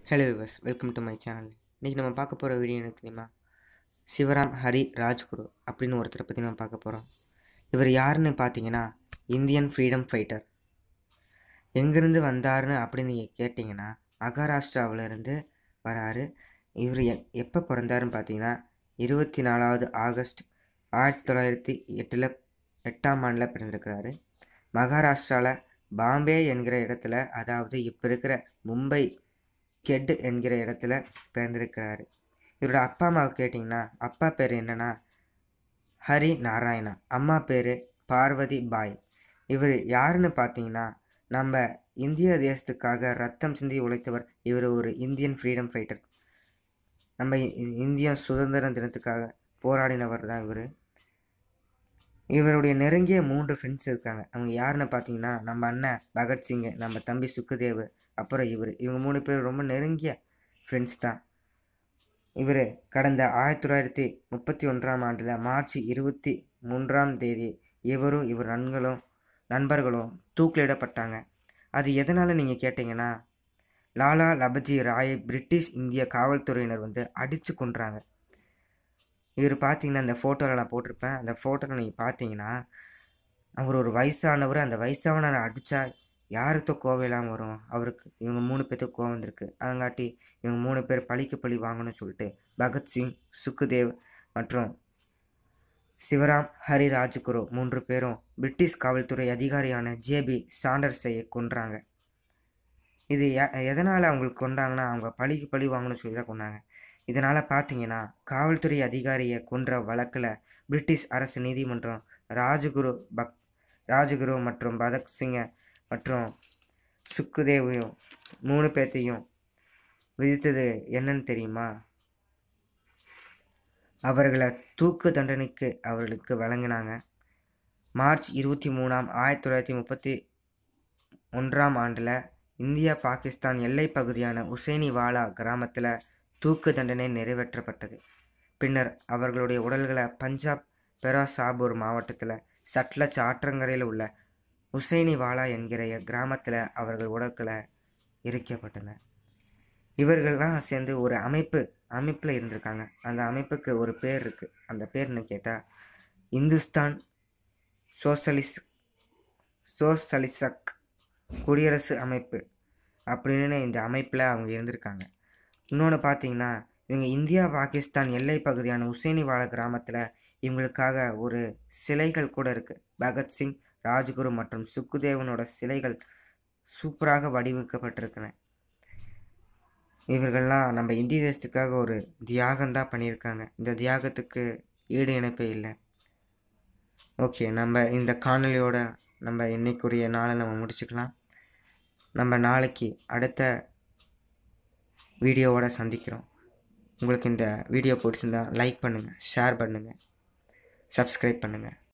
hello விவஸ் welcome to my channel இன்றைக்கி நம்ம பார்க்க போகிற வீடியோ என்ன தெரியுமா சிவராம் ஹரி ராஜ்குரு அப்படின்னு ஒருத்தரை பற்றி நம்ம பார்க்க போகிறோம் இவர் யாருன்னு பார்த்தீங்கன்னா இந்தியன் ஃப்ரீடம் ஃபைட்டர் எங்கேருந்து வந்தாருன்னு அப்படின்னு நீங்கள் கேட்டிங்கன்னா மகாராஷ்டிராவுல இருந்து வராரு இவர் எ எப்போ பிறந்தாருன்னு பார்த்தீங்கன்னா இருபத்தி நாலாவது ஆகஸ்ட் ஆயிரத்தி தொள்ளாயிரத்தி எட்டில் எட்டாம் ஆண்டில் பிறந்திருக்கிறாரு மகாராஷ்டிராவில் பாம்பே என்கிற இடத்துல அதாவது இப்போ இருக்கிற மும்பை கெட் என்கிற இடத்துல பிறந்திருக்கிறாரு இவரோட அப்பா அம்மாவை கேட்டிங்கன்னா அப்பா பேர் என்னன்னா ஹரி நாராயணா அம்மா பேர் பார்வதி பாய் இவர் யாருன்னு பார்த்தீங்கன்னா நம்ம இந்திய தேசத்துக்காக ரத்தம் சிந்தி உழைத்தவர் இவர் ஒரு இந்தியன் ஃப்ரீடம் ஃபைட்டர் நம்ம இ- இந்திய சுதந்திர தினத்துக்காக போராடினவர் தான் இவர் இவருடைய நெருங்கிய மூன்று ஃப்ரெண்ட்ஸ் இருக்காங்க அவங்க யாருன்னு பார்த்தீங்கன்னா நம்ம அண்ணன் பகத்சிங் நம்ம தம்பி சுக்குதேவ் அப்புறம் இவர் இவங்க மூணு பேர் ரொம்ப நெருங்கிய ஃப்ரெண்ட்ஸ் தான் இவர் கடந்த ஆயிரத்தி தொள்ளாயிரத்தி முப்பத்தி ஒன்றாம் ஆண்டில் மார்ச் இருபத்தி மூன்றாம் தேதி இவரும் இவர் நண்பர்களும் நண்பர்களும் தூக்கிலிடப்பட்டாங்க அது எதனால் நீங்கள் கேட்டிங்கன்னா லாலா லபஜி ராயை பிரிட்டிஷ் இந்திய காவல்துறையினர் வந்து அடித்து கொன்றாங்க இவர் பார்த்தீங்கன்னா அந்த ஃபோட்டோவில் நான் போட்டிருப்பேன் அந்த ஃபோட்டோவில் நீங்கள் பார்த்தீங்கன்னா அவர் ஒரு வயசானவர் அந்த வயசானவரை அடித்தா யாருக்கு கோவம் இல்லாமல் வரும் அவருக்கு இவங்க மூணு பேர்த்துக்கு கோவம் வந்திருக்கு அதங்காட்டி இவங்க மூணு பேர் பழிக்கு பழி வாங்கணும்னு சொல்லிட்டு பகத்சிங் சுக்குதேவ் மற்றும் சிவராம் ஹரி ராஜ்குரு மூன்று பேரும் பிரிட்டிஷ் காவல்துறை அதிகாரியான ஜேபி சாண்டர்ஸையை கொன்றாங்க இது எ- எதனால் அவங்களுக்கு கொண்டாங்கன்னா அவங்க பழிக்கு பழி வாங்கணும்னு சொல்லி தான் கொண்டாங்க இதனால் பார்த்தீங்கன்னா காவல்துறை அதிகாரியை கொன்ற வழக்கில் பிரிட்டிஷ் அரசு நீதிமன்றம் ராஜகுரு பக் ராஜகுரு மற்றும் பதக் சிங்கை மற்றும் சுக்குதேவையும் மூணு பேர்த்தையும் விதித்தது என்னன்னு தெரியுமா அவர்களை தூக்கு தண்டனைக்கு அவர்களுக்கு வழங்கினாங்க மார்ச் இருபத்தி மூணாம் ஆயிரத்தி தொள்ளாயிரத்தி முப்பத்தி ஒன்றாம் ஆண்டில் இந்தியா பாகிஸ்தான் எல்லைப் பகுதியான உசேனிவாலா கிராமத்தில் தூக்கு தண்டனை நிறைவேற்றப்பட்டது பின்னர் அவர்களுடைய உடல்களை பஞ்சாப் பெராசாபூர் மாவட்டத்தில் சட்லஜ் ஆற்றங்கரையில் உள்ள உசைனிவாலா என்கிற கிராமத்தில் அவர்கள் உடல்களை எரிக்கப்பட்டன இவர்கள்லாம் சேர்ந்து ஒரு அமைப்பு அமைப்பில் இருந்திருக்காங்க அந்த அமைப்புக்கு ஒரு பேர் இருக்குது அந்த பேர் என்ன கேட்டால் இந்துஸ்தான் சோசலிஸ் சோசலிசக் குடியரசு அமைப்பு அப்படின்னு இந்த அமைப்பில் அவங்க இருந்திருக்காங்க இன்னொன்று பார்த்தீங்கன்னா இவங்க இந்தியா பாகிஸ்தான் எல்லை பகுதியான உசேனிவாலா கிராமத்தில் இவங்களுக்காக ஒரு சிலைகள் கூட இருக்குது பகத்சிங் ராஜ்குரு மற்றும் சுக்குதேவனோட சிலைகள் சூப்பராக வடிவமைக்கப்பட்டிருக்கின இவர்கள்லாம் நம்ம இந்திய தேசத்துக்காக ஒரு தியாகம் தான் பண்ணியிருக்காங்க இந்த தியாகத்துக்கு ஈடு இணைப்பே இல்லை ஓகே நம்ம இந்த காணொளியோட நம்ம இன்னைக்குரிய நாளை நம்ம முடிச்சுக்கலாம் நம்ம நாளைக்கு அடுத்த வீடியோவோட சந்திக்கிறோம் உங்களுக்கு இந்த வீடியோ பிடிச்சிருந்தா லைக் பண்ணுங்கள் ஷேர் பண்ணுங்கள் சப்ஸ்கிரைப் பண்ணுங்கள்